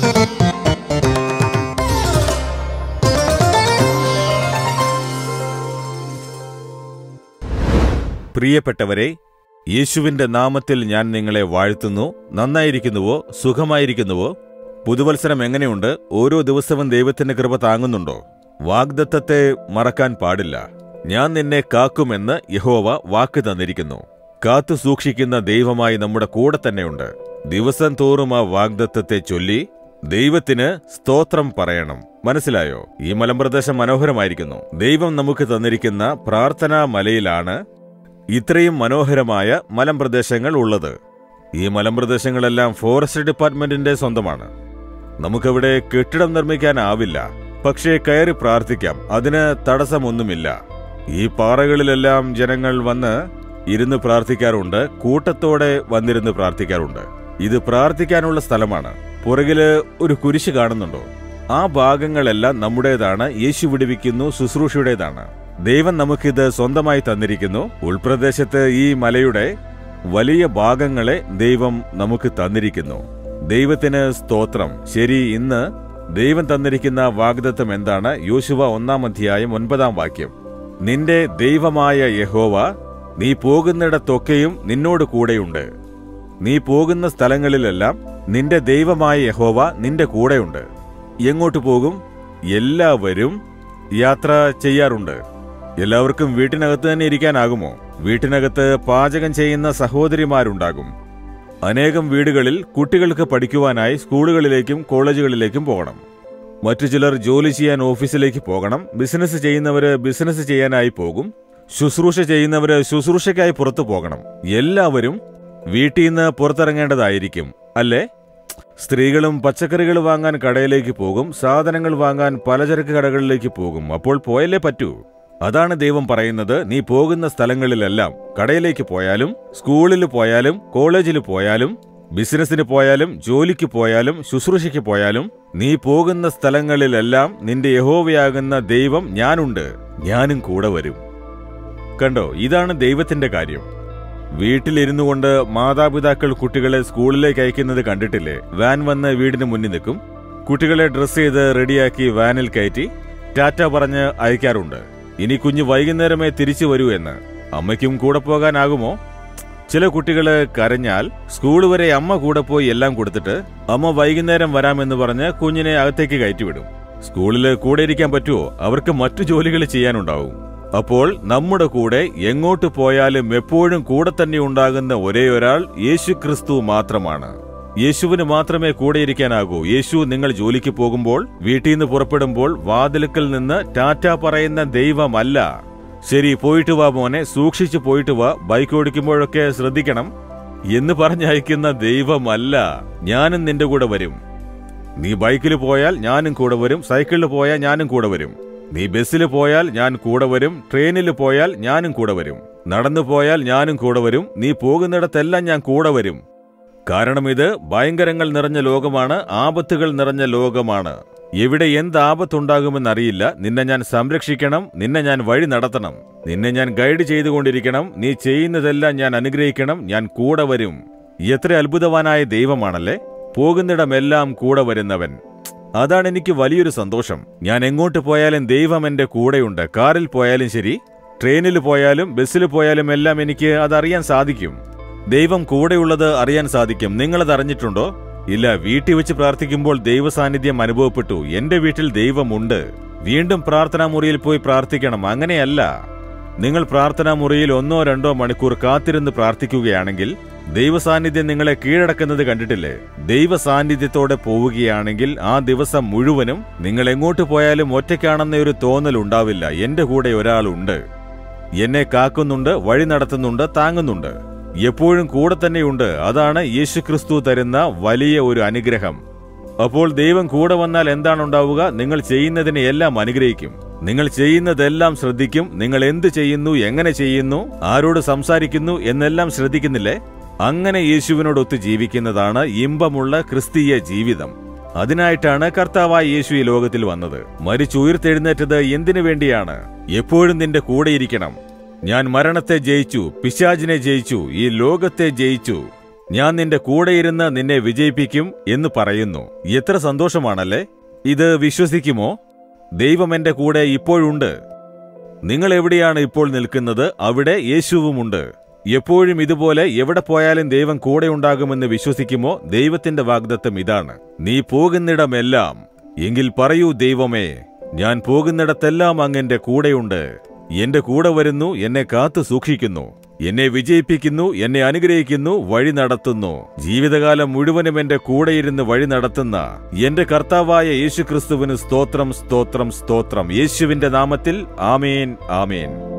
പ്രിയപ്പെട്ടവരെ യേശുവിന്റെ നാമത്തിൽ ഞാൻ നിങ്ങളെ വാഴ്ത്തുന്നു നന്നായിരിക്കുന്നുവോ സുഖമായിരിക്കുന്നുവോ പുതുവത്സരം എങ്ങനെയുണ്ട് ഓരോ ദിവസവും ദൈവത്തിന്റെ കൃപ താങ്ങുന്നുണ്ടോ വാഗ്ദത്തത്തെ മറക്കാൻ പാടില്ല ഞാൻ നിന്നെ കാക്കുമെന്ന് യഹോവ വാക്ക് തന്നിരിക്കുന്നു കാത്തു സൂക്ഷിക്കുന്ന ദൈവമായി നമ്മുടെ കൂടെ തന്നെയുണ്ട് ദിവസം തോറും ആ വാഗ്ദത്തത്തെ ചൊല്ലി ദൈവത്തിന് സ്തോത്രം പറയണം മനസ്സിലായോ ഈ മലമ്പ്രദേശം മനോഹരമായിരിക്കുന്നു ദൈവം നമുക്ക് തന്നിരിക്കുന്ന പ്രാർത്ഥനാ മലയിലാണ് ഇത്രയും മനോഹരമായ മലമ്പ്രദേശങ്ങൾ ഉള്ളത് ഈ മലമ്പ്രദേശങ്ങളെല്ലാം ഫോറസ്റ്റ് ഡിപ്പാർട്ട്മെന്റിന്റെ സ്വന്തമാണ് നമുക്കവിടെ കെട്ടിടം നിർമ്മിക്കാനാവില്ല പക്ഷേ കയറി പ്രാർത്ഥിക്കാം അതിന് തടസ്സമൊന്നുമില്ല ഈ പാറകളിലെല്ലാം ജനങ്ങൾ വന്ന് ഇരുന്ന് പ്രാർത്ഥിക്കാറുണ്ട് കൂട്ടത്തോടെ വന്നിരുന്ന് പ്രാർത്ഥിക്കാറുണ്ട് ഇത് പ്രാർത്ഥിക്കാനുള്ള സ്ഥലമാണ് പുറകില് ഒരു കുരിശ് കാണുന്നുണ്ടോ ആ ഭാഗങ്ങളെല്ലാം നമ്മുടേതാണ് യേശു വിടുവിക്കുന്നു ശുശ്രൂഷയുടേതാണ് ദൈവം നമുക്കിത് സ്വന്തമായി തന്നിരിക്കുന്നു ഉൾപ്രദേശത്ത് ഈ മലയുടെ വലിയ ഭാഗങ്ങളെ ദൈവം നമുക്ക് തന്നിരിക്കുന്നു ദൈവത്തിന് സ്തോത്രം ശരി ഇന്ന് ദൈവം തന്നിരിക്കുന്ന വാഗ്ദത്തം എന്താണ് യോശുവ ഒന്നാം അധ്യായം ഒൻപതാം വാക്യം നിന്റെ ദൈവമായ യഹോവ നീ പോകുന്നിടത്തൊക്കെയും നിന്നോട് കൂടെയുണ്ട് നീ പോകുന്ന സ്ഥലങ്ങളിലെല്ലാം നിന്റെ ദൈവമായ യഹോവ നിന്റെ കൂടെയുണ്ട് എങ്ങോട്ട് പോകും എല്ലാവരും യാത്ര ചെയ്യാറുണ്ട് എല്ലാവർക്കും വീട്ടിനകത്ത് തന്നെ ഇരിക്കാനാകുമോ വീട്ടിനകത്ത് പാചകം ചെയ്യുന്ന സഹോദരിമാരുണ്ടാകും അനേകം വീടുകളിൽ കുട്ടികൾക്ക് പഠിക്കുവാനായി സ്കൂളുകളിലേക്കും കോളേജുകളിലേക്കും പോകണം മറ്റു ചിലർ ജോലി ചെയ്യാൻ ഓഫീസിലേക്ക് പോകണം ബിസിനസ് ചെയ്യുന്നവര് ബിസിനസ് ചെയ്യാനായി പോകും ശുശ്രൂഷ ചെയ്യുന്നവര് ശുശ്രൂഷയ്ക്കായി പുറത്തു പോകണം എല്ലാവരും വീട്ടിൽ നിന്ന് പുറത്തിറങ്ങേണ്ടതായിരിക്കും അല്ലേ സ്ത്രീകളും പച്ചക്കറികൾ വാങ്ങാൻ കടയിലേക്ക് പോകും സാധനങ്ങൾ വാങ്ങാൻ പലചരക്ക് കടകളിലേക്ക് പോകും അപ്പോൾ പോയല്ലേ പറ്റൂ അതാണ് ദൈവം പറയുന്നത് നീ പോകുന്ന സ്ഥലങ്ങളിലെല്ലാം കടയിലേക്ക് പോയാലും സ്കൂളിൽ പോയാലും കോളേജിൽ പോയാലും ബിസിനസ്സിന് പോയാലും ജോലിക്ക് പോയാലും ശുശ്രൂഷയ്ക്ക് പോയാലും നീ പോകുന്ന സ്ഥലങ്ങളിലെല്ലാം നിന്റെ യഹോവയാകുന്ന ദൈവം ഞാനുണ്ട് ഞാനും കൂടെ വരും കണ്ടോ ഇതാണ് ദൈവത്തിന്റെ കാര്യം വീട്ടിലിരുന്നു കൊണ്ട് മാതാപിതാക്കൾ കുട്ടികളെ സ്കൂളിലേക്ക് അയക്കുന്നത് കണ്ടിട്ടില്ലേ വാൻ വന്ന് വീടിന് മുന്നിൽ നിൽക്കും കുട്ടികളെ ഡ്രസ് ചെയ്ത് റെഡിയാക്കി വാനിൽ കയറ്റി ടാറ്റ പറഞ്ഞ് അയക്കാറുണ്ട് ഇനി കുഞ്ഞ് വൈകുന്നേരമേ തിരിച്ചു വരൂ എന്ന് അമ്മയ്ക്കും കൂടെ പോകാനാകുമോ ചില കുട്ടികള് കരഞ്ഞാൽ സ്കൂൾ വരെ അമ്മ കൂടെ പോയി എല്ലാം കൊടുത്തിട്ട് അമ്മ വൈകുന്നേരം വരാമെന്ന് പറഞ്ഞ് കുഞ്ഞിനെ അകത്തേക്ക് കയറ്റിവിടും സ്കൂളില് കൂടെ ഇരിക്കാൻ പറ്റുമോ അവർക്ക് മറ്റു ജോലികൾ ചെയ്യാനുണ്ടാവും അപ്പോൾ നമ്മുടെ കൂടെ എങ്ങോട്ട് പോയാലും എപ്പോഴും കൂടെ തന്നെ ഉണ്ടാകുന്ന ഒരേ ഒരാൾ യേശു ക്രിസ്തു മാത്രമാണ് യേശുവിന് മാത്രമേ കൂടെ ഇരിക്കാനാകൂ യേശു നിങ്ങൾ ജോലിക്ക് പോകുമ്പോൾ വീട്ടിൽ നിന്ന് പുറപ്പെടുമ്പോൾ വാതിലുക്കൽ നിന്ന് ടാറ്റ പറയുന്ന ദൈവമല്ല ശരി പോയിട്ട് വാ മോനെ സൂക്ഷിച്ചു പോയിട്ട് വാ ബൈക്ക് ഓടിക്കുമ്പോഴൊക്കെ ശ്രദ്ധിക്കണം എന്ന് പറഞ്ഞയക്കുന്ന ദൈവമല്ല ഞാനും നിന്റെ കൂടെ വരും നീ ബൈക്കിൽ പോയാൽ ഞാനും കൂടെ വരും സൈക്കിളിൽ പോയാൽ ഞാനും കൂടെ വരും നീ ബസ്സിൽ പോയാൽ ഞാൻ കൂടെ വരും ട്രെയിനിൽ പോയാൽ ഞാനും കൂടെ വരും നടന്നു പോയാൽ ഞാനും കൂടെ വരും നീ പോകുന്നിടത്തെല്ലാം ഞാൻ കൂടെ വരും കാരണം ഇത് ഭയങ്കരങ്ങൾ നിറഞ്ഞ ലോകമാണ് ആപത്തുകൾ നിറഞ്ഞ ലോകമാണ് എവിടെ എന്ത് ആപത്തുണ്ടാകുമെന്നറിയില്ല നിന്നെ ഞാൻ സംരക്ഷിക്കണം നിന്നെ ഞാൻ വഴി നടത്തണം നിന്നെ ഞാൻ ഗൈഡ് ചെയ്തുകൊണ്ടിരിക്കണം നീ ചെയ്യുന്നതെല്ലാം ഞാൻ അനുഗ്രഹിക്കണം ഞാൻ കൂടെ വരും എത്ര അത്ഭുതവാനായ ദൈവമാണല്ലേ പോകുന്നിടമെല്ലാം കൂടെ വരുന്നവൻ അതാണ് എനിക്ക് വലിയൊരു സന്തോഷം ഞാൻ എങ്ങോട്ട് പോയാലും ദൈവം എന്റെ കൂടെയുണ്ട് കാറിൽ പോയാലും ശരി ട്രെയിനിൽ പോയാലും ബസ്സിൽ പോയാലും എല്ലാം എനിക്ക് അതറിയാൻ സാധിക്കും ദൈവം കൂടെയുള്ളത് അറിയാൻ സാധിക്കും നിങ്ങളത് അറിഞ്ഞിട്ടുണ്ടോ ഇല്ല വീട്ടിൽ വെച്ച് പ്രാർത്ഥിക്കുമ്പോൾ ദൈവ സാന്നിധ്യം അനുഭവപ്പെട്ടു എന്റെ വീട്ടിൽ ദൈവമുണ്ട് വീണ്ടും പ്രാർത്ഥനാ മുറിയിൽ പോയി പ്രാർത്ഥിക്കണം അങ്ങനെയല്ല നിങ്ങൾ പ്രാർത്ഥനാ മുറിയിൽ ഒന്നോ രണ്ടോ മണിക്കൂർ കാത്തിരുന്ന് പ്രാർത്ഥിക്കുകയാണെങ്കിൽ ദൈവ സാന്നിധ്യം നിങ്ങളെ കീഴടക്കുന്നത് കണ്ടിട്ടില്ലേ ദൈവ സാന്നിധ്യത്തോടെ പോവുകയാണെങ്കിൽ ആ ദിവസം മുഴുവനും നിങ്ങൾ എങ്ങോട്ട് പോയാലും ഒറ്റയ്ക്കാണെന്ന ഒരു തോന്നൽ ഉണ്ടാവില്ല എന്റെ കൂടെ ഒരാളുണ്ട് എന്നെ കാക്കുന്നുണ്ട് വഴി നടത്തുന്നുണ്ട് താങ്ങുന്നുണ്ട് എപ്പോഴും കൂടെ തന്നെയുണ്ട് അതാണ് യേശുക്രിസ്തു തരുന്ന വലിയ ഒരു അനുഗ്രഹം അപ്പോൾ ദൈവം കൂടെ വന്നാൽ എന്താണ് ഉണ്ടാവുക നിങ്ങൾ ചെയ്യുന്നതിനെ എല്ലാം അനുഗ്രഹിക്കും നിങ്ങൾ ചെയ്യുന്നതെല്ലാം ശ്രദ്ധിക്കും നിങ്ങൾ എന്ത് ചെയ്യുന്നു എങ്ങനെ ചെയ്യുന്നു ആരോട് സംസാരിക്കുന്നു എന്നെല്ലാം ശ്രദ്ധിക്കുന്നില്ലേ അങ്ങനെ യേശുവിനോടൊത്ത് ജീവിക്കുന്നതാണ് ഇമ്പമുള്ള ക്രിസ്തീയ ജീവിതം അതിനായിട്ടാണ് കർത്താവായ യേശു ഈ ലോകത്തിൽ വന്നത് മരിച്ചുയർത്തെഴുന്നേറ്റത് എന്തിനു വേണ്ടിയാണ് എപ്പോഴും നിന്റെ കൂടെയിരിക്കണം ഞാൻ മരണത്തെ ജയിച്ചു പിശാജിനെ ജയിച്ചു ഈ ലോകത്തെ ജയിച്ചു ഞാൻ നിന്റെ കൂടെയിരുന്ന് നിന്നെ വിജയിപ്പിക്കും എന്ന് പറയുന്നു എത്ര സന്തോഷമാണല്ലേ ഇത് വിശ്വസിക്കുമോ ദൈവം എന്റെ കൂടെ ഇപ്പോഴുണ്ട് നിങ്ങൾ എവിടെയാണ് ഇപ്പോൾ നിൽക്കുന്നത് അവിടെ യേശുവുമുണ്ട് എപ്പോഴും ഇതുപോലെ എവിടെ പോയാലും ദൈവം കൂടെ ഉണ്ടാകുമെന്ന് വിശ്വസിക്കുമോ ദൈവത്തിന്റെ വാഗ്ദത്തം ഇതാണ് നീ പോകുന്നിടമെല്ലാം എങ്കിൽ പറയൂ ദൈവമേ ഞാൻ പോകുന്നിടത്തെല്ലാം അങ്ങെന്റെ കൂടെയുണ്ട് എന്റെ കൂടെ വരുന്നു എന്നെ കാത്തു സൂക്ഷിക്കുന്നു എന്നെ വിജയിപ്പിക്കുന്നു എന്നെ അനുഗ്രഹിക്കുന്നു വഴി നടത്തുന്നു ജീവിതകാലം മുഴുവനും എന്റെ കൂടെയിരുന്ന് വഴി നടത്തുന്ന എന്റെ കർത്താവായ യേശുക്രിസ്തുവിന് സ്തോത്രം സ്തോത്രം സ്തോത്രം യേശുവിന്റെ നാമത്തിൽ ആമേൻ ആമേൻ